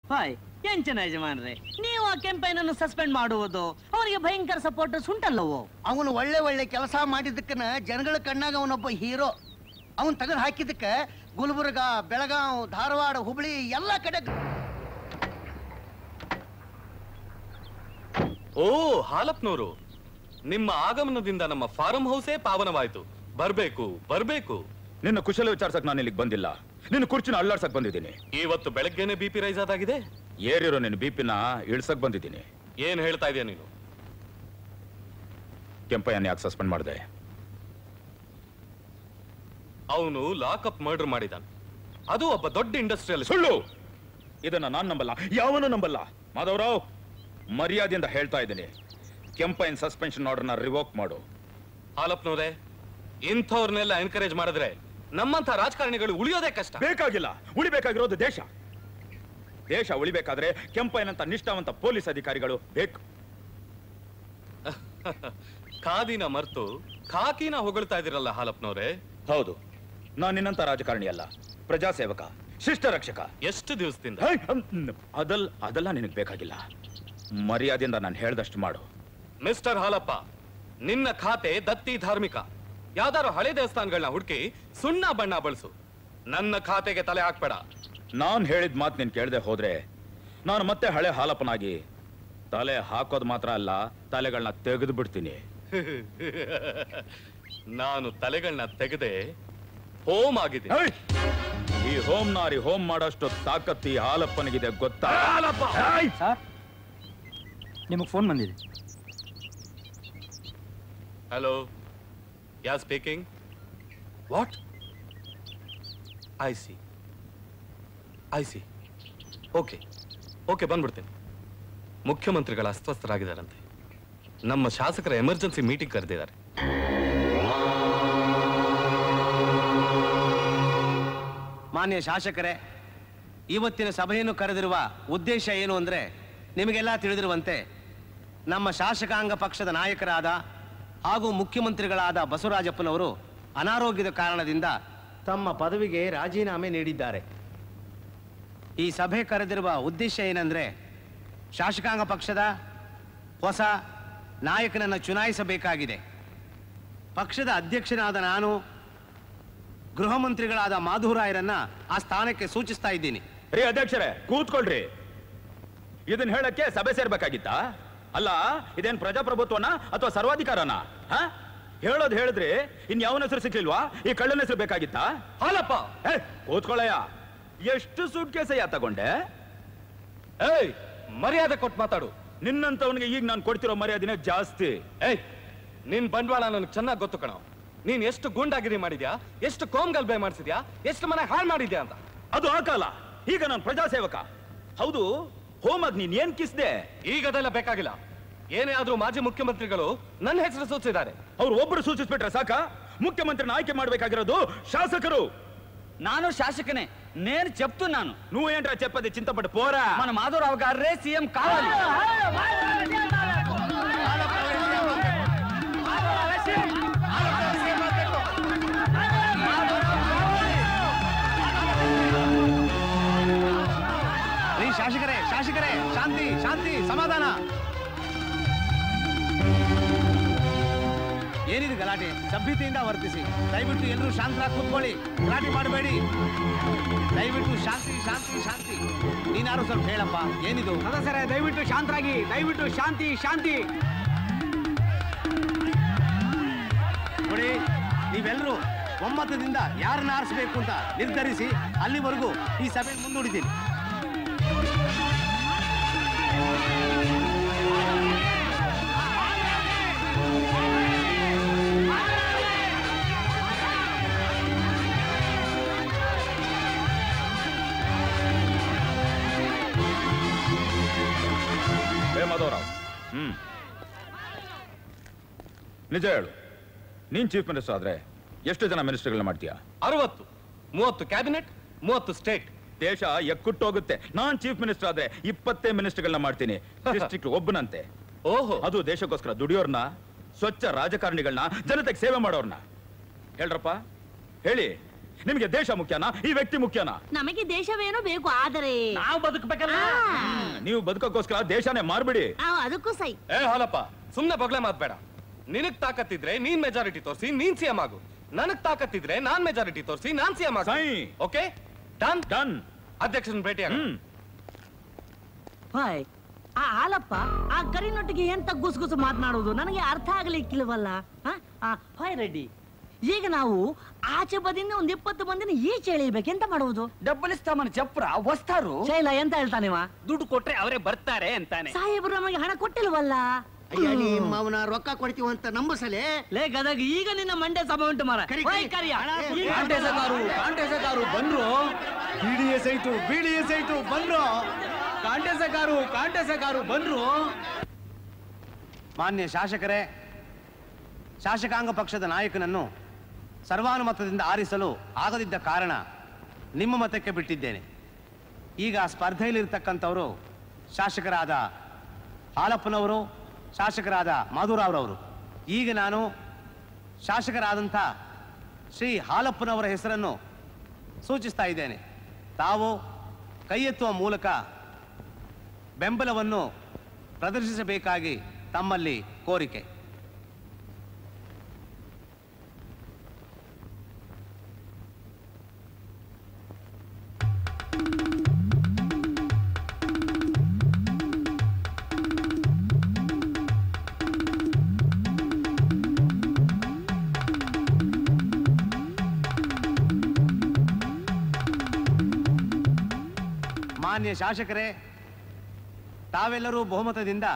Hi ಎಂಚನ ಯಜಮಾನ್ರೆ ನೀವು ಆ ಕೆಂಪೈನನ್ನು ಸಸ್ಪೆಂಡ್ ಮಾಡುವುದು ಅವನಿಗೆ ಭಯಂಕರ ಸಪೋರ್ಟರ್ಸ್ ಉಂಟಲ್ಲವೋ ಅವನು ಒಳ್ಳೆ ಒಳ್ಳೆ ಕೆಲಸ ಮಾಡಿದ್ದಕ್ಕನ ಜನಗಳ ಕಣ್ಣಾಗ ಅವನೊಬ್ಬ ಹೀರೋ ಅವನ್ ತೆಗೆದು ಹಾಕಿದ್ದಕ್ಕ ಗುಲ್ಬರ್ಗ ಬೆಳಗಾವ್ ಧಾರವಾಡ ಹುಬ್ಳಿ ಎಲ್ಲ ಕಡೆ ಓ ಹಾಲಪ್ನವರು ನಿಮ್ಮ ಆಗಮನದಿಂದ ನಮ್ಮ ಫಾರಂ ಹೌಸೇ ಪಾವನವಾಯ್ತು ಬರ್ಬೇಕು ಬರ್ಬೇಕು ನಿನ್ನ ಕುಶಲ ವಿಚಾರಿಸಕ್ ನಾನು ಇಲ್ಲಿಗೆ ಬಂದಿಲ್ಲ ನಿನ್ನ ಕುರ್ಚಿನ ಅಳ್ಳಾಡ್ಸಕ್ ಬಂದಿದ್ದೀನಿ ಇವತ್ತು ಬೆಳಗ್ಗೆನೆ ಬಿ ಪಿ ರೈಸ್ ಆದಾಗಿದೆ ಏರಿರೋ ನಿನ್ನ ಬಿಪಿನ ಇಳ್ಸಕ್ ಬಂದಿದ್ದೀನಿ ಏನ್ ಹೇಳ್ತಾ ಇದೀಯ ನೀನು ಕೆಂಪಯ್ಯನ ಯಾಕೆ ಸಸ್ಪೆಂಡ್ ಮಾಡಿದೆ ಅವನು ಲಾಕಪ್ ಮರ್ಡರ್ ಮಾಡಿದಾನೆ ಅದು ಒಬ್ಬ ದೊಡ್ಡ ಇಂಡಸ್ಟ್ರಿಯಲ್ ಸುಳ್ಳು ಇದನ್ನ ನಾನ್ ನಂಬಲ್ಲ ಯಾವನು ನಂಬಲ್ಲ ಮಾಧವರಾವ್ ಮರ್ಯಾದೆಯಿಂದ ಹೇಳ್ತಾ ಇದ್ದೀನಿ ಕೆಂಪಯ್ಯನ ಸಸ್ಪೆನ್ಷನ್ ಆರ್ಡರ್ನ ರಿವೋಕ್ ಮಾಡು ಹಾಲಪ್ನವ್ರೆ ಇಂಥವ್ರನ್ನೆಲ್ಲ ಎನ್ಕರೇಜ್ ಮಾಡಿದ್ರೆ ನಮ್ಮಂತ ರಾಜಕಾರಣಿಗಳು ಉಳಿಯೋದೇ ಕಷ್ಟ ಬೇಕಾಗಿಲ್ಲ ಉಳಿಬೇಕಾಗಿರೋದು ದೇಶ ದೇಶ ಉಳಿಬೇಕಾದ್ರೆ ಕೆಂಪಯ್ಯನಂತ ನಿಷ್ಠಾವಂತ ಪೊಲೀಸ್ ಅಧಿಕಾರಿಗಳು ಬೇಕು ಖಾದಿನ ಮರ್ತು ಖಾಕಿನ ಹೊಗಳ್ತಾ ಇದಿರಲ್ಲ ಹಾಲಪ್ನವ್ರೆ ಹೌದು ನಾನು ನಿನ್ನಂತ ರಾಜಕಾರಣಿ ಅಲ್ಲ ಪ್ರಜಾಸೇವಕ ಶಿಷ್ಟ ರಕ್ಷಕ ಎಷ್ಟು ದಿವಸದಿಂದ ಹೈ, ಹಮ್, ಅದಲ್ ಅದೆಲ್ಲ ನಿನಗೆ ಬೇಕಾಗಿಲ್ಲ ಮರ್ಯಾದೆಯಿಂದ ನಾನು ಹೇಳ್ದಷ್ಟು ಮಾಡು ಮಿಸ್ಟರ್ ಹಾಲಪ್ಪ ನಿನ್ನ ಖಾತೆ ದತ್ತಿ ಧಾರ್ಮಿಕ ಯಾವ್ದಾರು ಹಳೆ ದೇವಸ್ಥಾನಗಳನ್ನ ಹುಡುಕಿ ಸುಣ್ಣ ಬಣ್ಣ ಬಳಸು ನನ್ನ ಖಾತೆಗೆ ತಲೆ ಹಾಕ್ಬೇಡ ನಾನ್ ಹೇಳಿದ ಮಾತು ನೀನ್ ಕೇಳದೆ ಹೋದ್ರೆ ನಾನು ಮತ್ತೆ ಹಳೆ ಹಾಲಪ್ಪನಾಗಿ ತಲೆ ಹಾಕೋದು ಮಾತ್ರ ಅಲ್ಲ ತಲೆಗಳನ್ನ ತೆಗೆದು ಬಿಡ್ತೀನಿ ನಾನು ತಲೆಗಳನ್ನ ತೆಗೆದೆ ಹೋಮ್ ಆಗಿದೆ ಹೈ! ಈ ಹೋಮ್ ನಾರಿ ಹೋಮ್ ಮಾಡೋಷ್ಟು ತಾಕತ್ತಿ ಹಾಲಪ್ಪನಿಗಿದೆ ಗೊತ್ತಾ ಹೈ! ಸರ್ ನಿಮಗೆ ಫೋನ್ ಬಂದಿದೆ hello yeah speaking what I see I see okay okay ಬಂದ್ಬಿಡ್ತೀನಿ ಮುಖ್ಯಮಂತ್ರಿಗಳ ಅಸ್ವಸ್ಥರಾಗಿದ್ದಾರಂತೆ ನಮ್ಮ ಶಾಸಕರ ಎಮರ್ಜೆನ್ಸಿ ಮೀಟಿಂಗ್ ಕರೆದಿದ್ದಾರೆ ಮಾನ್ಯ ಶಾಸಕರೇ ಇವತ್ತಿನ ಸಭೆಯನ್ನು ಕರೆದಿರುವ ಉದ್ದೇಶ ಏನು ಅಂದ್ರೆ ನಿಮಗೆಲ್ಲ ತಿಳಿದಿರುವಂತೆ ನಮ್ಮ ಶಾಸಕಾಂಗ ಪಕ್ಷದ ನಾಯಕರಾದ ಹಾಗೂ ಮುಖ್ಯಮಂತ್ರಿಗಳಾದ ಬಸವರಾಜಪ್ಪನವರು ಅನಾರೋಗ್ಯದ ಕಾರಣದಿಂದ ತಮ್ಮ ಪದವಿಗೆ ರಾಜೀನಾಮೆ ನೀಡಿದ್ದಾರೆ ಈ ಸಭೆ ಕರೆದಿರುವ ಉದ್ದೇಶ ಏನಂದ್ರೆ ಶಾಸಕಾಂಗ ಪಕ್ಷದ ಹೊಸ ನಾಯಕನನ್ನು ಚುನಾಯಿಸಬೇಕಾಗಿದೆ ಪಕ್ಷದ ಅಧ್ಯಕ್ಷನಾದ ನಾನು ಗೃಹ ಮಂತ್ರಿಗಳಾದ ಮಾಧುರಾಯರನ್ನ ಆ ಸ್ಥಾನಕ್ಕೆ ಸೂಚಿಸ್ತಾ ಇದ್ದೀನಿ ರೀ ಅಧ್ಯಕ್ಷರೇ ಕೂತ್ಕೊಳ್ರಿ ಇದನ್ನ ಹೇಳಕ್ಕೆ ಸಭೆ ಸೇರ್ಬೇಕಾಗಿತ್ತಾ ಅಲ್ಲ ಇದೇನ್ ಪ್ರಜಾಪ್ರಭುತ್ವನ ಅಥವಾ ಸರ್ವಾಧಿಕಾರನ ಹ ಹೇಳೋದ್ ಹೇಳಿದ್ರಿ ಇನ್ ಯಾವನ ಹೆಸರು ಸಿಕ್ಲಿಲ್ವಾ ಈ ಕಳ್ಳನ ಹೆಸರು ಬೇಕಾಗಿತ್ತಾ ಹಾಲಪ್ಪ ಏ ಕೂತ್ಕೊಳ್ಳಯ್ಯ ಎಷ್ಟು ಸೂಟ್ ಕೇಸಯ್ಯ ತಗೊಂಡೆ ಏಯ್ ಮರ್ಯಾದೆ ಕೊಟ್ಟು ಮಾತಾಡು ನಿನ್ನಂತವನಿಗೆ ಈಗ ನಾನು ಕೊಡ್ತಿರೋ ಮರ್ಯಾದಿನೇ ಜಾಸ್ತಿ ಏಯ್ ನಿನ್ ಬಂಡವಾಳ ನನಗೆ ಚೆನ್ನಾಗಿ ಗೊತ್ತು ಕಣೋ ನೀನ್ ಎಷ್ಟು ಗೂಂಡಾಗಿರಿ ಮಾಡಿದ್ಯಾ ಎಷ್ಟು ಕೋಮ್ಗಲ್ಬೆ ಮಾಡಿಸಿದ್ಯಾ ಎಷ್ಟು ಮನೆ ಹಾಳು ಮಾಡಿದ್ಯಾ ಅಂತ ಅದು ಆ ಕಾಲ ಈಗ ನಾನು ಪ್ರಜಾಸೇವಕ ಹೌದು ಹೋಮಾಗ್ ನೀನ್ ಏನ್ ಕಿಸ್ದೆ ಈಗ ಅದೆಲ್ಲ ಬೇಕಾಗಿಲ್ಲ ಏನೇ ಆದ್ರೂ ಮಾಜಿ ಮುಖ್ಯಮಂತ್ರಿಗಳು ನನ್ನ ಹೆಸರು ಸೂಚಿಸಿದ್ದಾರೆ ಅವ್ರು ಒಬ್ರು ಸೂಚಿಸ್ಬಿಟ್ರೆ ಸಾಕ ಮುಖ್ಯಮಂತ್ರಿನ ಆಯ್ಕೆ ಮಾಡ್ಬೇಕಾಗಿರೋದು ಶಾಸಕರು ನಾನು శాసకనే నేను చెప్తున్నాను నువ్వు ఏంట్రా చెప్పది చింతపడి పోరా మన మాధవరావు గారే సీఎం కావాలి ರೀ ಶಾಸಕರೇ ಶಾಸಕರೇ ಶಾಂತಿ ಶಾಂತಿ ಸಮಾಧಾನ ಏನಿದೆ ಗಲಾಟೆ ಸಭ್ಯತೆಯಿಂದ ವರ್ತಿಸಿ ದಯವಿಟ್ಟು ಎಲ್ಲರೂ ಶಾಂತರಾಗಿ ಕೂತ್ಕೊಳ್ಳಿ ಗಲಾಟೆ ಮಾಡಬೇಡಿ ದಯವಿಟ್ಟು ಶಾಂತಿ ಶಾಂತಿ ಶಾಂತಿ ನೀನಾರು ಸ್ವಲ್ಪ ಹೇಳಪ್ಪ ಏನಿದು ಸದಸ್ಯರೇ ದಯವಿಟ್ಟು ಶಾಂತರಾಗಿ ದಯವಿಟ್ಟು ಶಾಂತಿ ಶಾಂತಿ ನೋಡಿ ನೀವೆಲ್ಲರೂ ಒಮ್ಮತದಿಂದ ಯಾರನ್ನ ಆರಿಸಬೇಕು ಅಂತ ನಿರ್ಧರಿಸಿ ಅಲ್ಲಿವರೆಗೂ ಈ ಸಭೆ ಮುಂದೂಡಿದ್ದೀನಿ ಹೇ ಮಾಧವರಾವ್ ಹ್ಮ್ ನಿಜ ಹೇಳು ನೀನ್ ಚೀಫ್ ಮಿನಿಸ್ಟರ್ ಆದ್ರೆ ಎಷ್ಟು ಜನ ಮಿನಿಸ್ಟರ್ಗಳನ್ನ ಮಾಡ್ತೀಯಾ ಅರವತ್ತು ಮೂವತ್ತು ಕ್ಯಾಬಿನೆಟ್ ಮೂವತ್ತು ಸ್ಟೇಟ್ ದೇಶ ಎಕ್ಕುಟ್ಟೋಗುತ್ತೆ ನಾನ್ ಚೀಫ್ ಮಿನಿಸ್ಟರ್ ಆದ್ರೆ ಇಪ್ಪತ್ತೇ ಮಿನಿಸ್ಟರ್ಗಳನ್ನ ಮಾಡ್ತೀನಿ ಡಿಸ್ಟ್ರಿಕ್ಟ್ ಒಬ್ಬನಂತೆ ಓಹೋ ಅದು ದೇಶಕ್ಕೋಸ್ಕರ ದುಡಿಯೋರ್ನ ಸ್ವಚ್ಛ ರಾಜಕಾರಣಿಗಳನ್ನ ಜನತೆಗೆ ಸೇವೆ ಮಾಡೋರ್ನ ಹೇಳ್ರಪ್ಪ ಹೇಳಿ ನಿಮಗೆ ದೇಶ ಮುಖ್ಯನಾ ಈ ವ್ಯಕ್ತಿ ಮುಖ್ಯನಾ ನಮಗೆ ದೇಶವೇನೋ ಬೇಕು ಆದರೆ ನಾವು ಬದುಕಬೇಕಲ್ಲ ಆ, ನೀವು ಬದುಕಕ್ಕೋಸ್ಕರ ದೇಶನೇ ಮಾರ್ಬಿಡಿ ಆ, ಅದಕ್ಕೂ ಸೈ ಏ ಹಾಲಪ್ಪ ಸುಮ್ನೆ ಬಗ್ಲೆ ಮಾತ್ಬೇಡ ನಿನಗ್ ತಾಕತ್ತಿದ್ರೆ ನೀನ್ ಮೆಜಾರಿಟಿ ತೋರಿಸಿ ನೀನ್ ಸಿಎಂ ಆಗು ನನಗ್ ತಾಕತ್ತಿದ್ರೆ ನಾನ್ ಮೆಜಾರಿಟಿ ತೋರಿಸಿ ನಾನ್ ಸಿಎಂ ಆಗ ಸೈ. ಓಕೆ ಡನ್ ಡನ್ ಅಧ್ಯಕ್ಷನ್ ಭೇಟಿ ಹ್ಮ್ ಹಾಯ್ ಆ ಹಾಲಪ್ಪ ಆ ಕರಿನೊಟ್ಟಿಗೆ ಎಂತ ಗುಸುಗುಸು ಮಾತನಾಡುವುದು ನನಗೆ ಅರ್ಥ ಆಗ್ಲಿಕ್ಕಿಲ್ವಲ್ಲ ಹ? ಆ, ಹಾಯ್ ರೆಡ್ಡಿ ಈಗ ನಾವು ಆಚೆ ಬದಿಯಿಂದ ಒಂದ್ ಇಪ್ಪತ್ತು ಮಂದಿನ ಈಚೆ ಎಳಿಬೇಕು ಎಂತ ಮಾಡುವುದು ಡಬ್ಬಲ್ ಇಸ್ತಾಮನ್ ಚಪ್ರ ವಸ್ತಾರು ಶೈಲ ಎಂತ ಹೇಳ್ತಾನಿವ ದುಡ್ಡು ಕೊಟ್ರೆ ಅವರೇ ಬರ್ತಾರೆ ಅಂತಾನೆ ಸಾಹೇಬ್ರು ನಮಗೆ ಹಣ ಕೊಟ್ಟಿಲ್ವಲ್ಲ ಅಯ್ಯ ನಿಮ್ಮ ಅವನ ರೊಕ್ಕ ಕೊಡ್ತೀವಿ ಅಂತ ನಂಬಸಲೆ ಲೇ ಗದಗ ಈಗ ನಿನ್ನ ಮಂಡ್ಯ ಸಭೆ ಉಂಟು ಮಾರ ಕರಿ, ಹೋಯ್ ಕರಿ. ಕರಿಯ. ಹಣ ಈಗ- ಕಾಂಟೇಸಗಾರು ಕಾಂಟೇಸಗಾರು ಬಂದ್ರು ಬಿಡಿಎಸ್ ಐಟು ಬಿಡಿಎಸ್ ಐಟು ಬಂದ್ರು ಕಾಂಟೇಸಗಾರು ಕಾಂಟೇಸಗಾರು ಬಂದ್ರು ಮಾನ್ಯ ಶಾಸಕರೇ ಶಾಸಕಾಂಗ ಪಕ್ಷದ ನಾಯಕನನ್ನು ಸರ್ವಾನುಮತದಿಂದ ಆರಿಸಲು ಆಗದಿದ್ದ ಕಾರಣ ನಿಮ್ಮ ಮತಕ್ಕೆ ಬಿಟ್ಟಿದ್ದೇನೆ ಈಗ ಸ್ಪರ್ಧೆಯಲ್ಲಿರ್ತಕ್ಕಂಥವರು ಶಾಸಕರಾದ ಹಾಲಪ್ಪನವರು ಶಾಸಕರಾದ ಮಾಧುರಾವ್ರವರು ಈಗ ನಾನು ಶಾಸಕರಾದಂಥ ಶ್ರೀ ಹಾಲಪ್ಪನವರ ಹೆಸರನ್ನು ಸೂಚಿಸ್ತಾ ಇದ್ದೇನೆ ತಾವು ಕೈ ಎತ್ತುವ ಮೂಲಕ ಬೆಂಬಲವನ್ನು ಪ್ರದರ್ಶಿಸಬೇಕಾಗಿ ತಮ್ಮಲ್ಲಿ ಕೋರಿಕೆ ಮಾನ್ಯ ಶಾಸಕರೇ ತಾವೆಲ್ಲರೂ ಬಹುಮತದಿಂದ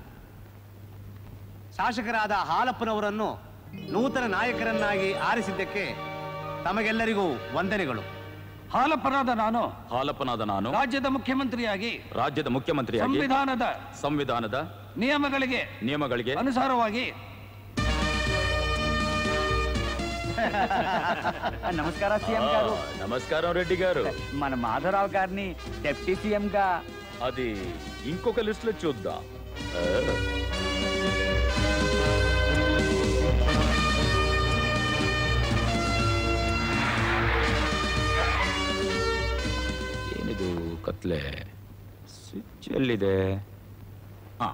ಶಾಸಕರಾದ ಹಾಲಪ್ಪನವರನ್ನು ನೂತನ ನಾಯಕರನ್ನಾಗಿ ಆರಿಸಿದ್ದಕ್ಕೆ ತಮಗೆಲ್ಲರಿಗೂ ವಂದನೆಗಳು ಹಾಲಪ್ಪನಾದ ನಾನು ಹಾಲಪ್ಪನಾದ ನಾನು ರಾಜ್ಯದ ಮುಖ್ಯಮಂತ್ರಿಯಾಗಿ ರಾಜ್ಯದ ಮುಖ್ಯಮಂತ್ರಿಯಾಗಿ ಸಂವಿಧಾನದ ಸಂವಿಧಾನದ ನಿಯಮಗಳಿಗೆ ನಿಯಮಗಳಿಗೆ ಅನುಸಾರವಾಗಿ నమస్కారం సీఎం గారు ఆ, నమస్కారం రెడ్డి గారు మన మాధవరావు గారిని డిప్యూటీ సీఎం గా అది ఇంకొక లిస్ట్ లో చూద్దాం ఆ. ಏನಿದು ಕತ್ಲೆ ಸ್ವಿಚ್ ಎಲ್ಲಿದೆ ಆ.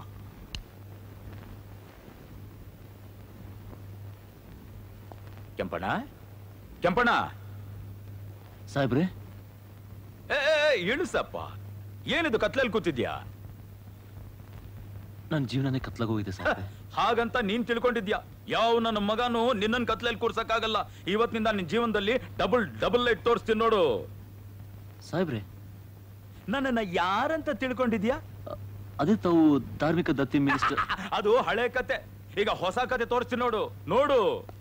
ಕೆಂಪಣ್ಣ ಕೆಂಪಣ್ಣ ಸಾಹೇಬ್ರೆ ಏ ಏ, ಏ, ಇಳಿಸಪ್ಪ ಏನಿದು ಕತ್ಲಲ್ಲಿ ಕೂತಿದ್ಯಾ ನನ್ನ ಜೀವನನೇ ಕತ್ಲಾಗೋಗಿದೆ ಸಾಹೇಬ್ರೆ ಹಾಗಂತ ನೀನ್ ತಿಳ್ಕೊಂಡಿದ್ಯಾ ಯಾವ ನನ್ನ ಮಗನು ನಿನ್ನನ್ ಕತ್ಲಲ್ಲಿ ಕೂರ್ಸಕ್ಕಾಗಲ್ಲ ಇವತ್ತಿನಿಂದ ನಿನ್ ಜೀವನದಲ್ಲಿ ಡಬಲ್ ಡಬಲ್ ಲೈಟ್ ತೋರಿಸ್ತೀನಿ ನೋಡು ಸಾಹೇಬ್ರೆ ನನ್ನನ್ನ ಯಾರಂತ ತಿಳ್ಕೊಂಡಿದ್ಯಾ ಅ- ಅದೇ ತಾವು ಧಾರ್ಮಿಕ ದತ್ತಿ ಮಿನಿಸ್ಟರ್ ಅದು ಹಳೆ ಕತೆ ಈಗ ಹೊಸ ಕತೆ ತೋರಿಸ್ತೀನಿ ನೋಡು ನೋಡು